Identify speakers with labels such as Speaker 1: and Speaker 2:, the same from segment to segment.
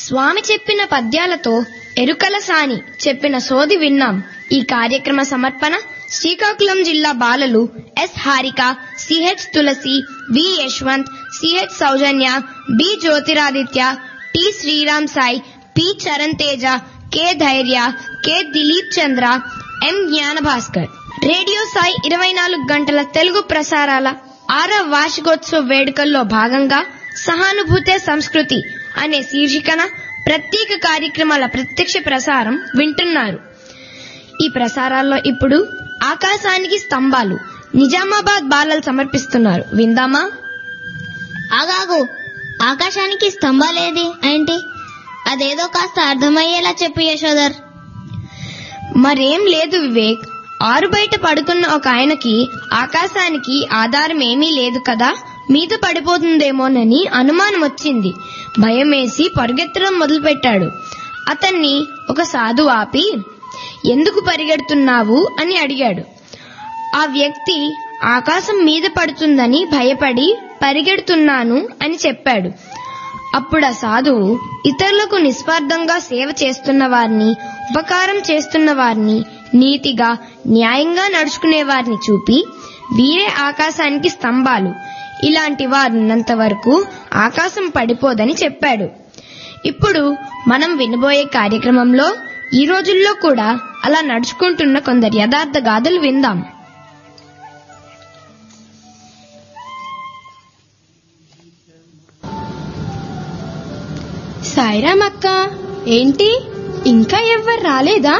Speaker 1: స్వామి చెప్పిన పద్యాలతో ఎరుకల సాని చెప్పిన సోది విన్నాం ఈ కార్యక్రమ సమర్పణ శ్రీకాకుళం జిల్లా బాలలు S Harika CH Tulasi B Yashwant CH Soujanya B Jyotiraditya T Sriram Sai P Charan Teja K Dhairya K Dilip Chandra M Gnanabhaskar radio Sai ఇరవై నాలుగు గంటల తెలుగు ప్రసారాల ఆరవ వార్షికోత్సవ వేడుకల్లో భాగంగా సహానుభూతే సంస్కృతి అనే శీర్షికన ప్రత్యేక కార్యక్రమాల ప్రత్యక్ష ప్రసారం వింటున్నారు ఈ ప్రసారాల్లో ఇప్పుడు ఆకాశానికి స్తంభాలు నిజామాబాద్ బాలలు సమర్పిస్తున్నారు విందామా
Speaker 2: ఆగాగు ఆకాశానికి స్తంభాలేది ఏంటి అదేదో కాస్త అర్థమయ్యేలా చెప్పు యశోదర్
Speaker 1: మరేం లేదు వివేక్ ఆరు బయట పడుకున్న ఒక ఆయనకి ఆకాశానికి ఆధారం ఏమీ లేదు కదా మీద పడిపోతుందేమోనని అనుమానం వచ్చింది భయమేసి పరుగెత్తడం మొదలుపెట్టాడు అతన్ని ఒక సాధు ఆపి ఎందుకు పరిగెడుతున్నావు అని అడిగాడు ఆ వ్యక్తి ఆకాశం మీద పడుతుందని భయపడి పరిగెడుతున్నాను అని చెప్పాడు అప్పుడు ఆ సాధువు ఇతరులకు నిస్వార్థంగా సేవ చేస్తున్న వారిని ఉపకారం చేస్తున్న వారిని నీతిగా న్యాయంగా నడుచుకునే వారిని చూపి వీరే ఆకాశానికి స్తంభాలు ఇలాంటి వారున్నంత వరకు ఆకాశం పడిపోదని చెప్పాడు ఇప్పుడు మనం వినబోయే కార్యక్రమంలో ఈ రోజుల్లో కూడా అలా నడుచుకుంటున్న కొందరు యథార్థ గాథలు విందాం
Speaker 3: సాయిరామ్ అక్క ఏంటి ఇంకా ఎవ్వరు రాలేదా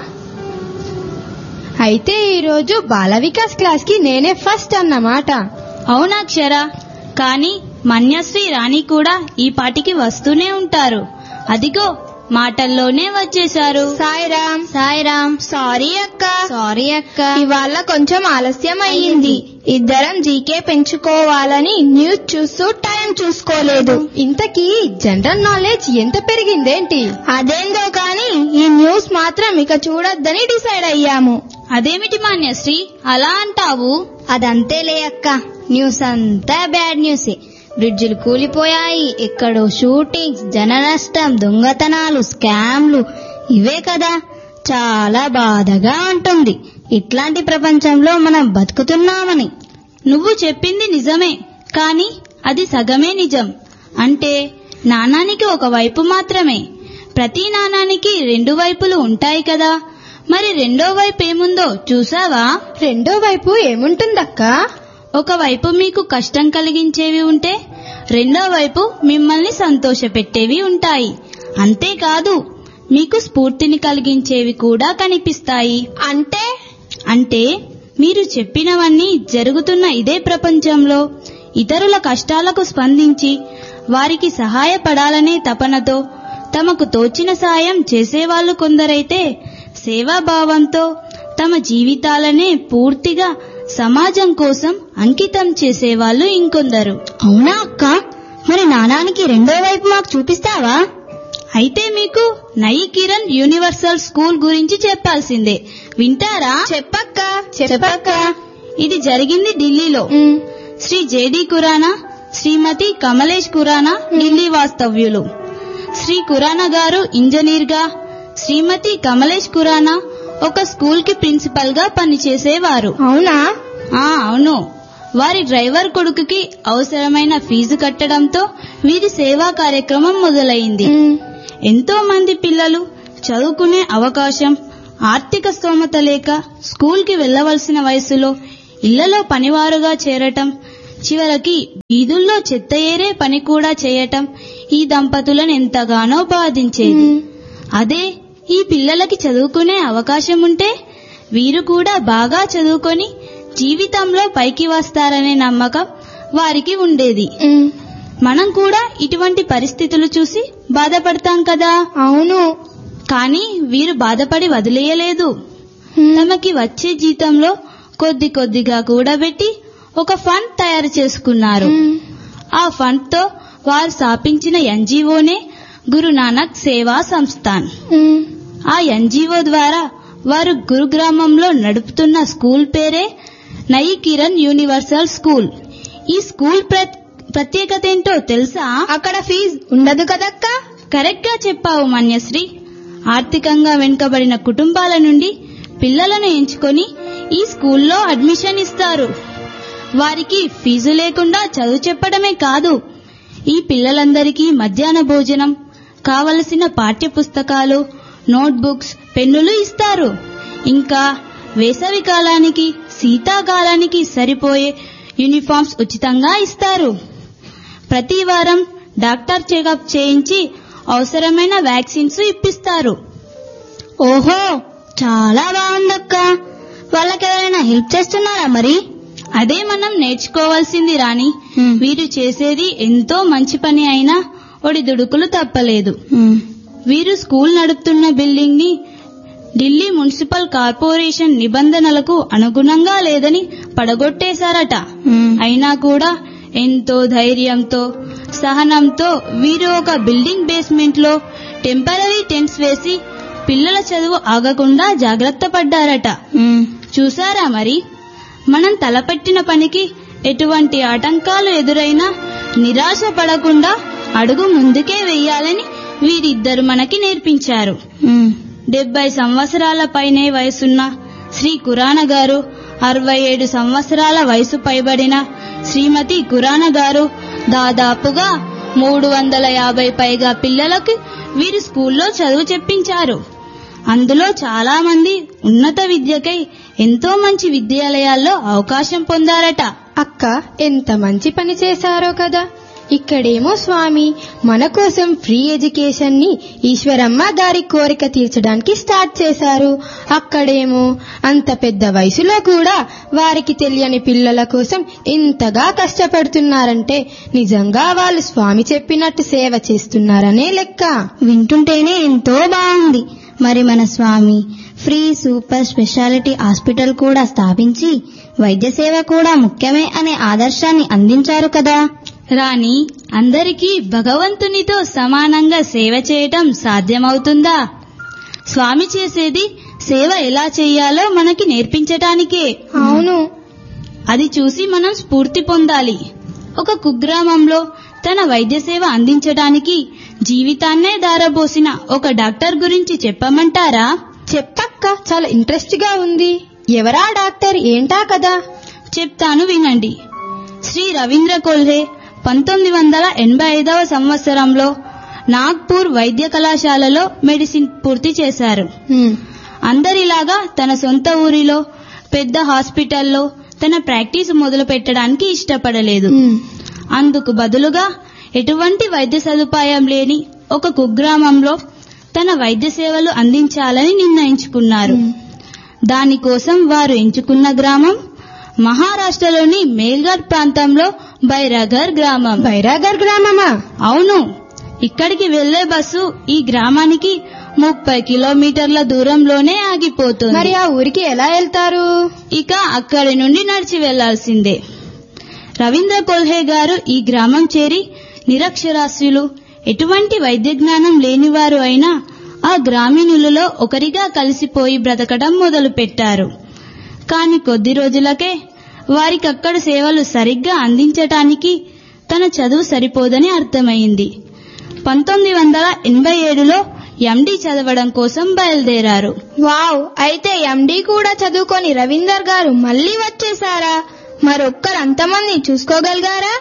Speaker 3: అయితే ఈరోజు బాల వికాస్ క్లాస్ కి నేనే ఫస్ట్ అన్నమాట
Speaker 4: అవునాక్షర కానీ మన్యశ్రీ రాణి కూడా ఈ పాటికి వస్తూనే ఉంటారు అదిగో మాటల్లోనే వచ్చేశారు
Speaker 3: సాయిరామ్
Speaker 2: సాయిరామ్
Speaker 3: సారీ అక్క
Speaker 2: సారీ అక్క
Speaker 3: ఇవాళ కొంచెం ఆలస్యం అయ్యింది ఇద్దరం జీకే పెంచుకోవాలని న్యూస్ చూస్తూ టైం చూసుకోలేదు ఇంతకీ జనరల్ నాలెడ్జ్ ఎంత పెరిగిందేంటి అదేందో కానీ ఈ న్యూస్ మాత్రం ఇక చూడొద్దని డిసైడ్ అయ్యాము
Speaker 4: అదేమిటి మాన్యశ్రీ అలా అంటావు
Speaker 2: అదంతేలే అక్క న్యూస్ అంతా బ్యాడ్ న్యూసే బ్రిడ్జిలు కూలిపోయాయి ఎక్కడో షూటింగ్స్ జన నష్టం దొంగతనాలు స్కామ్లు ఇవే కదా చాలా బాధగా ఉంటుంది ఇట్లాంటి ప్రపంచంలో మనం బతుకుతున్నామని
Speaker 4: నువ్వు చెప్పింది నిజమే కానీ అది సగమే నిజం అంటే నాణానికి ఒక వైపు మాత్రమే ప్రతి నాణానికి రెండు వైపులు ఉంటాయి కదా మరి రెండో వైపు ఏముందో చూసావా
Speaker 3: రెండో వైపు ఏముంటుందక్క
Speaker 4: ఒకవైపు మీకు కష్టం కలిగించేవి ఉంటే రెండో వైపు మిమ్మల్ని సంతోషపెట్టేవి ఉంటాయి అంతేకాదు మీకు స్ఫూర్తిని కలిగించేవి కూడా కనిపిస్తాయి
Speaker 3: అంటే
Speaker 4: అంటే మీరు చెప్పినవన్నీ జరుగుతున్న ఇదే ప్రపంచంలో ఇతరుల కష్టాలకు స్పందించి వారికి సహాయపడాలనే తపనతో తమకు తోచిన సాయం చేసేవాళ్ళు కొందరైతే సేవాభావంతో తమ జీవితాలనే పూర్తిగా సమాజం కోసం అంకితం చేసేవాళ్ళు ఇంకొందరు
Speaker 2: అవునా అక్క మరి నాణానికి రెండో వైపు మాకు చూపిస్తావా
Speaker 4: అయితే మీకు నయి కిరణ్ యూనివర్సల్ స్కూల్ గురించి చెప్పాల్సిందే వింటారా
Speaker 3: చెప్పక్క చెప్పక్క
Speaker 4: ఇది జరిగింది ఢిల్లీలో
Speaker 3: ఉమ్,
Speaker 4: శ్రీ జేడి కురానా శ్రీమతి కమలేష్ కురానా ఢిల్లీ వాస్తవ్యులు శ్రీ కురానా గారు ఇంజనీర్ గా శ్రీమతి కమలేష్ కురానా ఒక స్కూల్ కి ప్రిన్సిపల్ గా పనిచేసేవారు
Speaker 3: అవునా
Speaker 4: ఆ అవును వారి డ్రైవర్ కొడుకుకి అవసరమైన ఫీజు కట్టడంతో వీరి సేవా కార్యక్రమం మొదలైంది
Speaker 3: ఉమ్,
Speaker 4: ఎంతో మంది పిల్లలు చదువుకునే అవకాశం ఆర్థిక స్తోమత లేక స్కూల్కి వెళ్ళవలసిన వయసులో ఇళ్లలో పనివారుగా చేరటం చివరికి వీధుల్లో చెత్త ఏరే పని కూడా చేయటం ఈ దంపతులను ఎంతగానో బాధించేది
Speaker 3: ఉమ్.
Speaker 4: అదే ఈ పిల్లలకి చదువుకునే అవకాశం ఉంటే వీరు కూడా బాగా చదువుకొని జీవితంలో పైకి వస్తారనే నమ్మకం వారికి ఉండేది
Speaker 3: ఉమ్,
Speaker 4: మనం కూడా ఇటువంటి పరిస్థితులు చూసి బాధపడతాం కదా
Speaker 3: అవును
Speaker 4: కానీ వీరు బాధపడి వదిలేయలేదు
Speaker 3: ఉమ్,
Speaker 4: తమకి వచ్చే జీతంలో కొద్ది కొద్దిగా కూడబెట్టి ఒక ఫండ్ తయారు చేసుకున్నారు
Speaker 3: ఉమ్,
Speaker 4: ఆ ఫండ్ తో వారు స్థాపించిన ఎన్జిఓనే గురునానక్ సేవా సంస్థాన్
Speaker 3: ఉమ్,
Speaker 4: ఆ ఎన్జిఓ ద్వారా వారు గురుగ్రామంలో నడుపుతున్న స్కూల్ పేరే నయి కిరణ్ యూనివర్సల్ స్కూల్ ఈ స్కూల్ ప్ర- ప్రత్యేకత ఏంటో తెలుసా
Speaker 3: అక్కడ ఫీజు ఉండదు కదక్క
Speaker 4: కరెక్ట్ గా చెప్పావు మన్యశ్రీ ఆర్థికంగా వెనుకబడిన కుటుంబాల నుండి పిల్లలను ఎంచుకొని ఈ స్కూల్లో అడ్మిషన్ ఇస్తారు వారికి ఫీజు లేకుండా చదువు చెప్పడమే కాదు ఈ పిల్లలందరికీ మధ్యాహ్న భోజనం కావలసిన పాఠ్య పుస్తకాలు నోట్బుక్స్ పెన్నులు ఇస్తారు ఇంకా వేసవి కాలానికి శీతాకాలానికి సరిపోయే యూనిఫామ్స్ ఉచితంగా ఇస్తారు ప్రతి వారం డాక్టర్ చెకప్ చేయించి అవసరమైన వ్యాక్సిన్స్ ఇప్పిస్తారు
Speaker 2: ఓహో చాలా బాగుందక్క వాళ్ళకెవరైనా హెల్ప్ చేస్తున్నారా మరి
Speaker 4: అదే మనం నేర్చుకోవాల్సింది రాణి
Speaker 2: హ్మ్.
Speaker 4: వీరు చేసేది ఎంతో మంచి పని అయినా ఒడిదుడుకులు తప్పలేదు
Speaker 2: ఉమ్,
Speaker 4: వీరు స్కూల్ నడుపుతున్న బిల్డింగ్ ని ఢిల్లీ మున్సిపల్ కార్పొరేషన్ నిబంధనలకు అనుగుణంగా లేదని పడగొట్టేశారట
Speaker 2: ఉమ్,
Speaker 4: అయినా కూడా ఎంతో ధైర్యంతో సహనంతో వీరు ఒక బిల్డింగ్ బేస్మెంట్ లో టెంపరీ టెంట్స్ వేసి పిల్లల చదువు ఆగకుండా జాగ్రత్త పడ్డారట
Speaker 2: ఉమ్.
Speaker 4: చూసారా మరి మనం తలపెట్టిన పనికి ఎటువంటి ఆటంకాలు ఎదురైనా నిరాశ పడకుండా అడుగు ముందుకే వెయ్యాలని వీరిద్దరు మనకి నేర్పించారు
Speaker 2: ఉమ్.
Speaker 4: డెబ్బై సంవత్సరాల పైనే వయసున్న శ్రీ కురాన గారు అరవై ఏడు సంవత్సరాల వయసు పైబడిన శ్రీమతి కురాన గారు దాదాపుగా మూడు వందల యాభై పైగా పిల్లలకు వీరు స్కూల్లో చదువు చెప్పించారు అందులో చాలా మంది ఉన్నత విద్యకై ఎంతో మంచి విద్యాలయాల్లో అవకాశం పొందారట
Speaker 3: అక్క ఎంత మంచి పని చేశారో కదా ఇక్కడేమో స్వామి మన కోసం ఫ్రీ ఎడ్యుకేషన్ ని ఈశ్వరమ్మ గారి కోరిక తీర్చడానికి స్టార్ట్ చేశారు అక్కడేమో అంత పెద్ద వయసులో కూడా వారికి తెలియని పిల్లల కోసం ఇంతగా కష్టపడుతున్నారంటే నిజంగా వాళ్ళు స్వామి చెప్పినట్టు సేవ చేస్తున్నారనే లెక్క
Speaker 2: వింటుంటేనే ఎంతో బాగుంది మరి మన Swami free super speciality hospital కూడా స్థాపించి వైద్య సేవ కూడా ముఖ్యమే అనే ఆదర్శాన్ని అందించారు కదా
Speaker 4: రాణి అందరికీ భగవంతునితో సమానంగా సేవ చేయటం సాధ్యమవుతుందా స్వామి చేసేది సేవ ఎలా చేయాలో మనకి నేర్పించటానికే
Speaker 3: అవును
Speaker 4: అది చూసి మనం స్ఫూర్తి పొందాలి ఒక కుగ్రామంలో తన వైద్య సేవ అందించడానికి జీవితాన్నే దారబోసిన ఒక డాక్టర్ గురించి చెప్పమంటారా
Speaker 3: చెప్పక్క చాలా ఇంట్రెస్ట్ గా ఉంది ఎవరా డాక్టర్ ఏంటా కదా
Speaker 4: చెప్తాను వినండి శ్రీ రవీంద్ర కొల్హే పంతొమ్మిది వందల ఎనభై ఐదవ సంవత్సరంలో నాగ్పూర్ వైద్య కళాశాలలో మెడిసిన్ పూర్తి చేశారు
Speaker 3: హ్మ్.
Speaker 4: అందరిలాగా తన సొంత ఊరిలో పెద్ద హాస్పిటల్లో తన ప్రాక్టీస్ మొదలు పెట్టడానికి ఇష్టపడలేదు
Speaker 3: హ్మ్.
Speaker 4: అందుకు బదులుగా ఎటువంటి వైద్య సదుపాయం లేని ఒక కుగ్రామంలో తన వైద్య సేవలు అందించాలని నిర్ణయించుకున్నారు దానికోసం వారు ఎంచుకున్న గ్రామం మహారాష్ట్రలోని మేల్ఘర్ ప్రాంతంలో బైరాగర్ గ్రామం
Speaker 3: బైరాగర్ గ్రామమా
Speaker 4: అవును ఇక్కడికి వెళ్లే బస్సు ఈ గ్రామానికి ముప్పై కిలోమీటర్ల దూరంలోనే ఆగిపోతుంది
Speaker 3: మరి ఆ ఊరికి ఎలా వెళ్తారు
Speaker 4: ఇక అక్కడి నుండి నడిచి వెళ్లాల్సిందే రవీంద్ర కొల్హే గారు ఈ గ్రామం చేరి నిరక్షరాస్యులు ఎటువంటి వైద్య జ్ఞానం లేనివారు అయినా ఆ గ్రామీణులలో ఒకరిగా కలిసిపోయి బ్రతకడం మొదలుపెట్టారు కాని కొద్ది రోజులకే వారికక్కడ సేవలు సరిగ్గా అందించటానికి తన చదువు సరిపోదని అర్థమైంది పంతొమ్మిది వందల ఎనభై ఏడులో ఎండి చదవడం కోసం బయలుదేరారు
Speaker 1: వావ్ అయితే ఎండి కూడా చదువుకొని రవీందర్ గారు మళ్ళీ వచ్చేసారా మరొక్కరు అంతమంది చూసుకోగలిగారా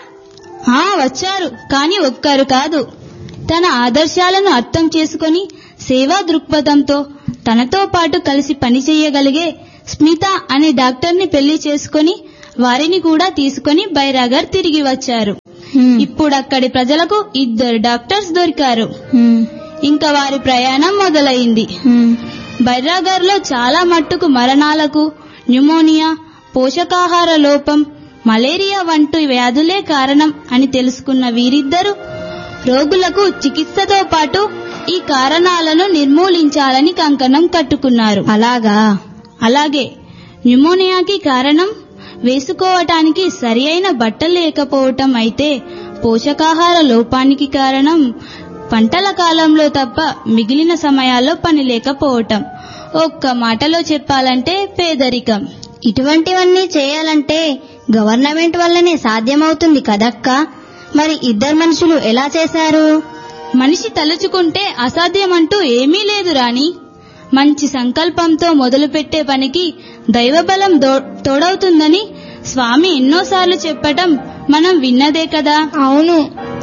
Speaker 4: ఆ వచ్చారు కాని ఒక్కరు కాదు తన ఆదర్శాలను అర్థం చేసుకొని సేవా దృక్పథంతో తనతో పాటు కలిసి పనిచేయగలిగే స్మిత అనే డాక్టర్ని పెళ్లి చేసుకొని వారిని కూడా తీసుకొని బైరాగర్ తిరిగి వచ్చారు
Speaker 2: హ్మ్.
Speaker 4: ఇప్పుడు అక్కడి ప్రజలకు ఇద్దరు డాక్టర్స్ దొరికారు
Speaker 2: హ్మ్.
Speaker 4: ఇంకా వారి ప్రయాణం మొదలైంది
Speaker 2: హ్మ్.
Speaker 4: బైరాగర్లో చాలా మట్టుకు మరణాలకు న్యూమోనియా పోషకాహార లోపం మలేరియా వంటి వ్యాధులే కారణం అని తెలుసుకున్న వీరిద్దరూ రోగులకు చికిత్సతో పాటు ఈ కారణాలను నిర్మూలించాలని కంకణం కట్టుకున్నారు
Speaker 2: అలాగా
Speaker 4: అలాగే న్యూమోనియాకి కారణం వేసుకోవటానికి సరి అయిన బట్టలు లేకపోవటం అయితే పోషకాహార లోపానికి కారణం పంటల కాలంలో తప్ప మిగిలిన సమయాల్లో పని లేకపోవటం ఒక్క మాటలో చెప్పాలంటే పేదరికం
Speaker 2: ఇటువంటివన్నీ చేయాలంటే గవర్నమెంట్ వల్లనే సాధ్యమవుతుంది కదక్క మరి ఇద్దరు మనుషులు ఎలా చేశారు
Speaker 4: మనిషి తలుచుకుంటే అసాధ్యమంటూ ఏమీ లేదు రాణి మంచి సంకల్పంతో మొదలుపెట్టే పనికి దైవబలం దో- తోడవుతుందని స్వామి ఎన్నోసార్లు చెప్పటం మనం విన్నదే కదా
Speaker 3: అవును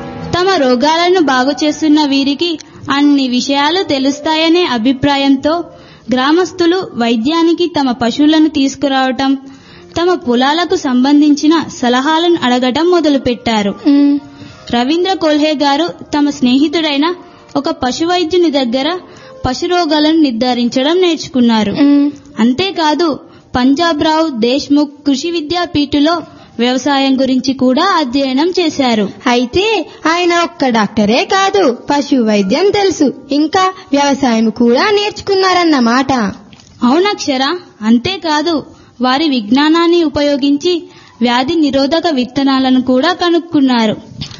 Speaker 4: తమ రోగాలను బాగు చేస్తున్న వీరికి అన్ని విషయాలు తెలుస్తాయనే అభిప్రాయంతో గ్రామస్తులు వైద్యానికి తమ పశువులను తీసుకురావటం తమ పొలాలకు సంబంధించిన సలహాలను అడగటం మొదలుపెట్టారు
Speaker 3: ఉమ్,
Speaker 4: రవీంద్ర కోల్హే గారు తమ స్నేహితుడైన ఒక పశు వైద్యుని దగ్గర పశు రోగాలను నిర్ధారించడం నేర్చుకున్నారు
Speaker 3: ఉమ్,
Speaker 4: అంతేకాదు పంజాబ్ రావు దేశ్ముఖ్ కృషి విద్యాపీఠులో వ్యవసాయం గురించి కూడా అధ్యయనం చేశారు
Speaker 3: అయితే ఆయన ఒక్క డాక్టరే కాదు పశు వైద్యం తెలుసు ఇంకా వ్యవసాయం కూడా నేర్చుకున్నారన్నమాట
Speaker 4: అవునక్షర అంతేకాదు వారి విజ్ఞానాన్ని ఉపయోగించి వ్యాధి నిరోధక విత్తనాలను కూడా కనుక్కున్నారు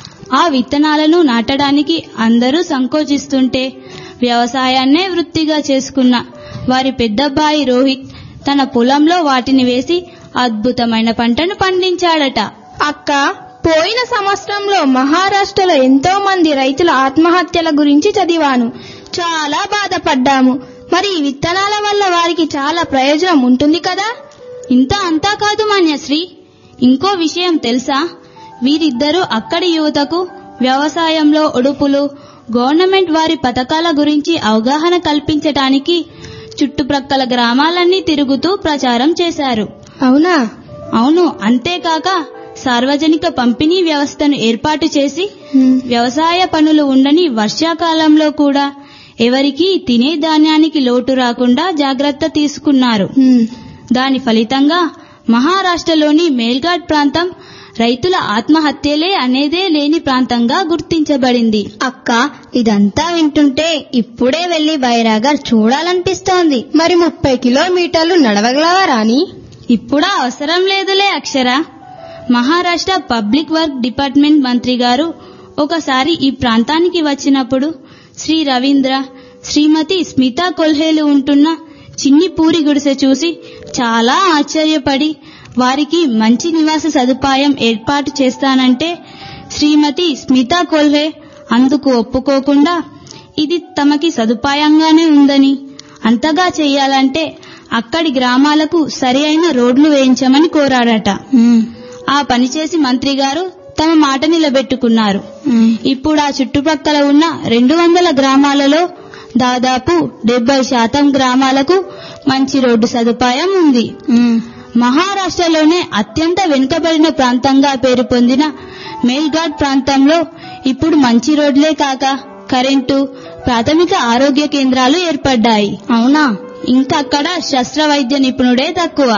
Speaker 4: ఆ విత్తనాలను నాటడానికి అందరూ సంకోచిస్తుంటే వ్యవసాయాన్నే వృత్తిగా చేసుకున్న వారి పెద్దబ్బాయి రోహిత్ తన పొలంలో వాటిని వేసి అద్భుతమైన పంటను పండించాడట
Speaker 3: అక్క పోయిన సంవత్సరంలో మహారాష్ట్రలో ఎంతో మంది రైతుల ఆత్మహత్యల గురించి చదివాను చాలా బాధపడ్డాము మరి ఈ విత్తనాల వల్ల వారికి చాలా ప్రయోజనం ఉంటుంది కదా
Speaker 4: ఇంత అంతా కాదు మాన్యశ్రీ ఇంకో విషయం తెలుసా వీరిద్దరూ అక్కడి యువతకు వ్యవసాయంలో ఒడుపులు గవర్నమెంట్ వారి పథకాల గురించి అవగాహన కల్పించటానికి చుట్టుప్రక్కల గ్రామాలన్నీ తిరుగుతూ ప్రచారం చేశారు
Speaker 3: అవునా
Speaker 4: అవును అంతేకాక సార్వజనిక పంపిణీ వ్యవస్థను ఏర్పాటు చేసి వ్యవసాయ పనులు ఉండని వర్షాకాలంలో కూడా ఎవరికీ తినే ధాన్యానికి లోటు రాకుండా జాగ్రత్త తీసుకున్నారు
Speaker 3: హ్మ్.
Speaker 4: దాని ఫలితంగా మహారాష్ట్రలోని మేల్ఘాట్ ప్రాంతం రైతుల ఆత్మహత్యలే అనేదే లేని ప్రాంతంగా గుర్తించబడింది
Speaker 2: అక్క ఇదంతా వింటుంటే ఇప్పుడే వెళ్లి బైరాగర్ చూడాలనిపిస్తోంది
Speaker 3: మరి ముప్పై కిలోమీటర్లు నడవగలవా రాని
Speaker 4: ఇప్పుడా అవసరం లేదులే అక్షర మహారాష్ట్ర పబ్లిక్ వర్క్ డిపార్ట్మెంట్ మంత్రి గారు ఒకసారి ఈ ప్రాంతానికి వచ్చినప్పుడు శ్రీ రవీంద్ర శ్రీమతి స్మితా కొల్హేలు ఉంటున్న చిన్ని పూరి గుడిసె చూసి చాలా ఆశ్చర్యపడి వారికి మంచి నివాస సదుపాయం ఏర్పాటు చేస్తానంటే శ్రీమతి స్మితా కొల్హే అందుకు ఒప్పుకోకుండా ఇది తమకి సదుపాయంగానే ఉందని అంతగా చేయాలంటే అక్కడి గ్రామాలకు సరి అయిన రోడ్లు వేయించమని కోరాడట ఆ పనిచేసి మంత్రి గారు తమ మాట నిలబెట్టుకున్నారు ఇప్పుడు ఆ చుట్టుపక్కల ఉన్న రెండు వందల గ్రామాలలో దాదాపు డెబ్బై శాతం గ్రామాలకు మంచి రోడ్డు సదుపాయం ఉంది మహారాష్ట్రలోనే అత్యంత వెనుకబడిన ప్రాంతంగా పేరు పొందిన మేల్ఘాట్ ప్రాంతంలో ఇప్పుడు మంచి రోడ్లే కాక కరెంటు ప్రాథమిక ఆరోగ్య కేంద్రాలు ఏర్పడ్డాయి
Speaker 2: అవునా
Speaker 4: ఇంకా అక్కడ శస్త్రవైద్య నిపుణుడే తక్కువ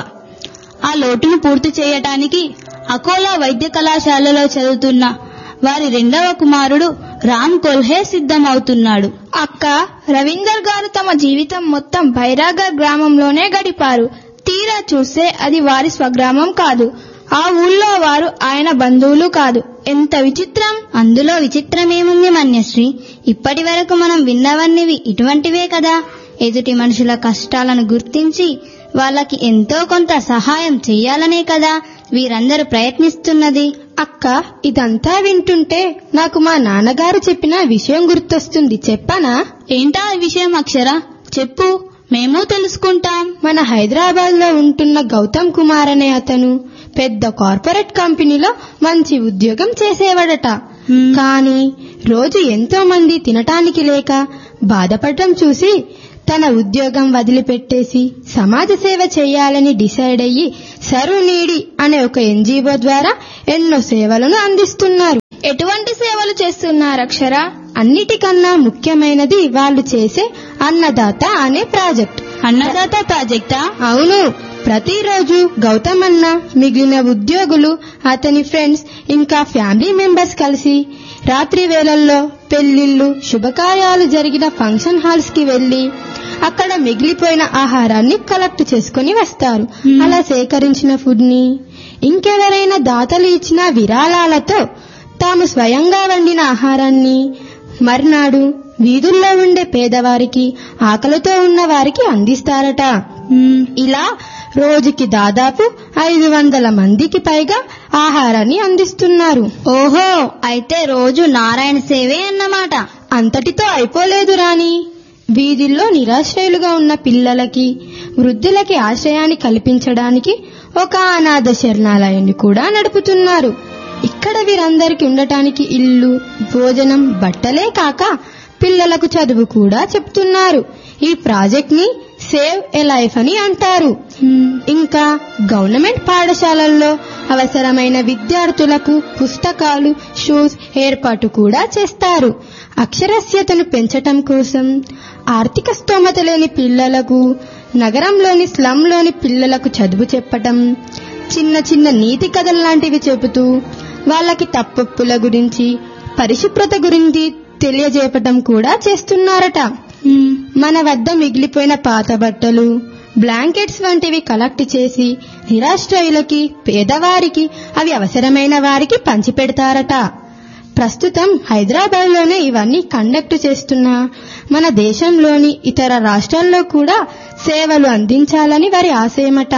Speaker 4: ఆ లోటును పూర్తి చేయటానికి అకోలా వైద్య కళాశాలలో చదువుతున్న వారి రెండవ కుమారుడు రామ్ కొల్హే సిద్ధమవుతున్నాడు
Speaker 3: అక్క రవీందర్ గారు తమ జీవితం మొత్తం బైరాగర్ గ్రామంలోనే గడిపారు తీరా చూస్తే అది వారి స్వగ్రామం కాదు ఆ ఊళ్ళో వారు ఆయన బంధువులు కాదు ఎంత విచిత్రం
Speaker 2: అందులో విచిత్రమేముంది మన్యశ్రీ ఇప్పటి వరకు మనం విన్నవన్నీవి ఇటువంటివే కదా ఎదుటి మనుషుల కష్టాలను గుర్తించి వాళ్ళకి ఎంతో కొంత సహాయం చెయ్యాలనే కదా వీరందరూ ప్రయత్నిస్తున్నది
Speaker 3: అక్క ఇదంతా వింటుంటే నాకు మా నాన్నగారు చెప్పిన విషయం గుర్తొస్తుంది చెప్పనా
Speaker 4: ఏంటా ఈ విషయం అక్షర చెప్పు మేము తెలుసుకుంటాం
Speaker 3: మన హైదరాబాద్ లో ఉంటున్న గౌతమ్ కుమార్ అనే అతను పెద్ద కార్పొరేట్ కంపెనీలో మంచి ఉద్యోగం చేసేవాడట
Speaker 4: హ్మ్.
Speaker 3: కానీ రోజు ఎంతో మంది తినటానికి లేక బాధపడటం చూసి తన ఉద్యోగం వదిలిపెట్టేసి సమాజ సేవ చేయాలని డిసైడ్ అయ్యి సరు నీడి అనే ఒక ఎన్జిఓ ద్వారా ఎన్నో సేవలను అందిస్తున్నారు ఎటువంటి సేవలు చేస్తున్నారు అక్షర అన్నిటికన్నా ముఖ్యమైనది వాళ్ళు చేసే అన్నదాత అనే ప్రాజెక్ట్
Speaker 4: అన్నదాత ప్రాజెక్టా
Speaker 3: అవును ప్రతిరోజు గౌతమ్ అన్న మిగిలిన ఉద్యోగులు అతని ఫ్రెండ్స్ ఇంకా ఫ్యామిలీ మెంబర్స్ కలిసి రాత్రి వేళల్లో పెళ్లిళ్ళు శుభకార్యాలు జరిగిన ఫంక్షన్ హాల్స్ కి వెళ్లి అక్కడ మిగిలిపోయిన ఆహారాన్ని కలెక్ట్ చేసుకుని వస్తారు అలా సేకరించిన ఫుడ్ ని ఇంకెవరైనా దాతలు ఇచ్చిన విరాళాలతో తాము స్వయంగా వండిన ఆహారాన్ని మర్నాడు వీధుల్లో ఉండే పేదవారికి ఆకలితో ఉన్న వారికి అందిస్తారట
Speaker 4: మ్మ్.
Speaker 3: ఇలా రోజుకి దాదాపు ఐదు వందల మందికి పైగా ఆహారాన్ని అందిస్తున్నారు
Speaker 2: ఓహో అయితే రోజు నారాయణ సేవే అన్నమాట
Speaker 3: అంతటితో అయిపోలేదు రాణి వీధుల్లో నిరాశ్రయులుగా ఉన్న పిల్లలకి వృద్ధులకి ఆశ్రయాన్ని కల్పించడానికి ఒక అనాథ శరణాలయాన్ని కూడా నడుపుతున్నారు ఇక్కడ వీరందరికీ ఉండటానికి ఇల్లు భోజనం బట్టలే కాక పిల్లలకు చదువు కూడా చెప్తున్నారు ఈ ప్రాజెక్ట్ ని సేవ్ ఎ లైఫ్ అని అంటారు ఇంకా గవర్నమెంట్ పాఠశాలల్లో అవసరమైన విద్యార్థులకు పుస్తకాలు షూస్ ఏర్పాటు కూడా చేస్తారు అక్షరాస్యతను పెంచటం కోసం ఆర్థిక స్తోమత లేని పిల్లలకు నగరంలోని స్లంలోని పిల్లలకు చదువు చెప్పటం చిన్న చిన్న నీతి కథలు లాంటివి చెబుతూ వాళ్ళకి తప్పొప్పుల గురించి పరిశుభ్రత గురించి తెలియజేపటం కూడా చేస్తున్నారట
Speaker 4: మ్మ్.
Speaker 3: మన వద్ద మిగిలిపోయిన పాత బట్టలు బ్లాంకెట్స్ వంటివి కలెక్ట్ చేసి నిరాశ్రయులకి పేదవారికి అవి అవసరమైన వారికి పంచిపెడతారట ప్రస్తుతం హైదరాబాద్లోనే ఇవన్నీ కండక్ట్ చేస్తున్న మన దేశంలోని ఇతర రాష్ట్రాల్లో కూడా సేవలు అందించాలని వారి ఆశయమట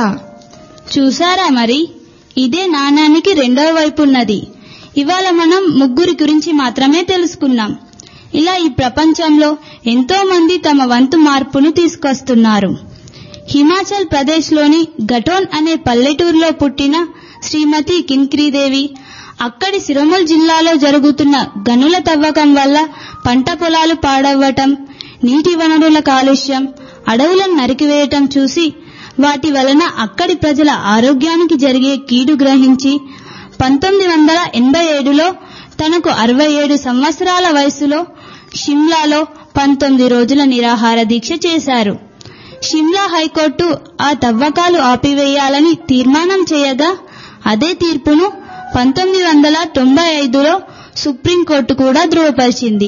Speaker 4: చూసారా మరి ఇదే నాణానికి రెండవ వైపు ఉన్నది ఇవాళ మనం ముగ్గురి గురించి మాత్రమే తెలుసుకున్నాం ఇలా ఈ ప్రపంచంలో ఎంతో మంది తమ వంతు మార్పును తీసుకొస్తున్నారు హిమాచల్ ప్రదేశ్లోని గటోన్ అనే పల్లెటూరులో పుట్టిన శ్రీమతి కింక్రీదేవి అక్కడి సిరమల్ జిల్లాలో జరుగుతున్న గనుల తవ్వకం వల్ల పంట పొలాలు పాడవ్వటం నీటి వనరుల కాలుష్యం అడవులను నరికివేయటం చూసి వాటి వలన అక్కడి ప్రజల ఆరోగ్యానికి జరిగే కీడు గ్రహించి పంతొమ్మిది వందల ఎనభై ఏడులో తనకు అరవై ఏడు సంవత్సరాల వయసులో షిమ్లాలో పంతొమ్మిది రోజుల నిరాహార దీక్ష చేశారు షిమ్లా హైకోర్టు ఆ తవ్వకాలు ఆపివేయాలని తీర్మానం చేయగా అదే తీర్పును పంతొమ్మిది వందల తొంభై ఐదులో సుప్రీంకోర్టు కూడా ధృవపరిచింది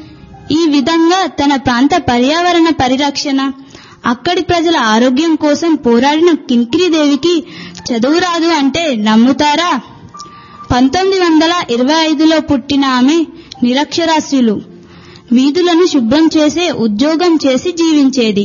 Speaker 4: ఈ విధంగా తన ప్రాంత పర్యావరణ పరిరక్షణ అక్కడి ప్రజల ఆరోగ్యం కోసం పోరాడిన కింక్రీదేవికి చదువు రాదు అంటే నమ్ముతారా పంతొమ్మిది వందల ఇరవై ఐదులో పుట్టిన ఆమె నిరక్షరాస్యులు వీధులను శుభ్రం చేసే ఉద్యోగం చేసి జీవించేది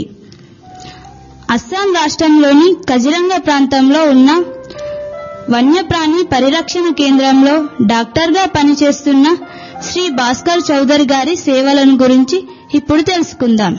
Speaker 4: అస్సాం రాష్ట్రంలోని కజిరంగ ప్రాంతంలో ఉన్న వన్యప్రాణి పరిరక్షణ కేంద్రంలో డాక్టర్గా పనిచేస్తున్న శ్రీ భాస్కర్ చౌదరి గారి సేవలను గురించి ఇప్పుడు తెలుసుకుందాం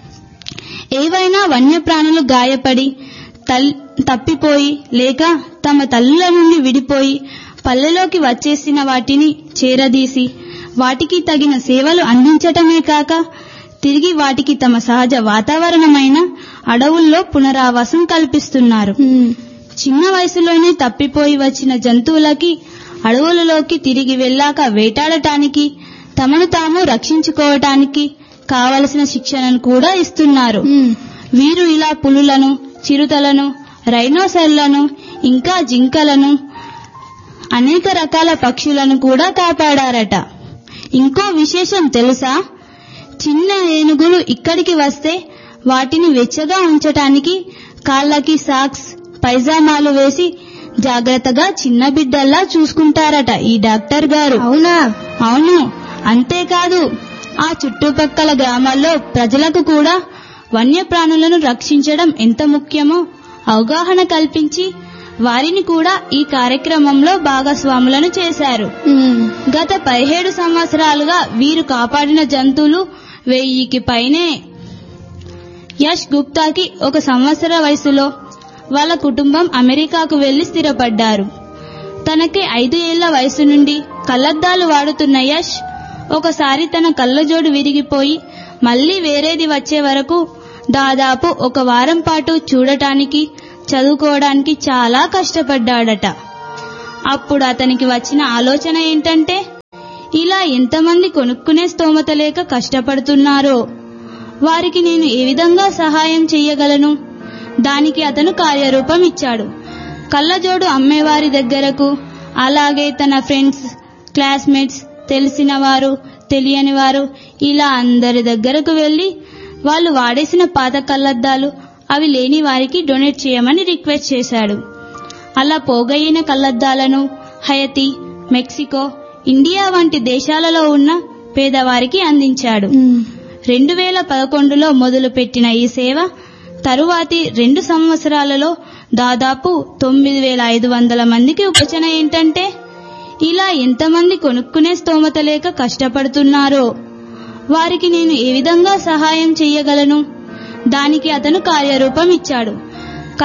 Speaker 4: ఏవైనా వన్యప్రాణులు గాయపడి తల్ తప్పిపోయి లేక తమ తల్లుల నుండి విడిపోయి పల్లెలోకి వచ్చేసిన వాటిని చేరదీసి వాటికి తగిన సేవలు అందించటమే కాక తిరిగి వాటికి తమ సహజ వాతావరణమైన అడవుల్లో పునరావాసం కల్పిస్తున్నారు చిన్న వయసులోనే తప్పిపోయి వచ్చిన జంతువులకి అడవులలోకి తిరిగి వెళ్ళాక వేటాడటానికి తమను తాము రక్షించుకోవటానికి కావలసిన శిక్షణను కూడా ఇస్తున్నారు వీరు ఇలా పులులను చిరుతలను రైనోసెర్లను ఇంకా జింకలను అనేక రకాల పక్షులను కూడా కాపాడారట ఇంకో విశేషం తెలుసా చిన్న ఏనుగులు ఇక్కడికి వస్తే వాటిని వెచ్చగా ఉంచటానికి కాళ్ళకి సాక్స్ పైజామాలు వేసి జాగ్రత్తగా చిన్న బిడ్డల్లా చూసుకుంటారట ఈ డాక్టర్ గారు
Speaker 3: అవునా
Speaker 4: అవును అంతేకాదు ఆ చుట్టుపక్కల గ్రామాల్లో ప్రజలకు కూడా వన్యప్రాణులను రక్షించడం ఎంత ముఖ్యమో అవగాహన కల్పించి వారిని కూడా ఈ కార్యక్రమంలో భాగస్వాములను చేశారు గత పదిహేడు సంవత్సరాలుగా వీరు కాపాడిన జంతువులు వెయ్యికి పైనే యష్ గుప్తాకి ఒక సంవత్సర వయసులో వాళ్ళ కుటుంబం అమెరికాకు వెళ్లి స్థిరపడ్డారు తనకి ఐదు ఏళ్ల వయసు నుండి కళ్లద్దాలు వాడుతున్న యష్ ఒకసారి తన కళ్ళజోడు విరిగిపోయి మళ్ళీ వేరేది వచ్చే వరకు దాదాపు ఒక వారం పాటు చూడటానికి చదువుకోవడానికి చాలా కష్టపడ్డాడట అప్పుడు అతనికి వచ్చిన ఆలోచన ఏంటంటే ఇలా ఎంతమంది కొనుక్కునే స్తోమత లేక కష్టపడుతున్నారో వారికి నేను ఏ విధంగా సహాయం చెయ్యగలను దానికి అతను కార్యరూపం ఇచ్చాడు కళ్ళజోడు అమ్మేవారి దగ్గరకు అలాగే తన ఫ్రెండ్స్ క్లాస్మేట్స్ తెలిసిన వారు తెలియని వారు ఇలా అందరి దగ్గరకు వెళ్లి వాళ్ళు వాడేసిన పాత కళ్ళద్దాలు అవి లేని వారికి డొనేట్ చేయమని రిక్వెస్ట్ చేశాడు అలా పోగయ్యిన కళ్ళద్దాలను హయతి మెక్సికో ఇండియా వంటి దేశాలలో ఉన్న పేదవారికి అందించాడు రెండు వేల పదకొండులో మొదలుపెట్టిన ఈ సేవ తరువాతి రెండు సంవత్సరాలలో దాదాపు తొమ్మిది వేల ఐదు వందల మందికి ఉపచన ఏంటంటే ఇలా ఎంతమంది కొనుక్కునే స్తోమత లేక కష్టపడుతున్నారో వారికి నేను ఏ విధంగా సహాయం చెయ్యగలను దానికి అతను కార్యరూపం ఇచ్చాడు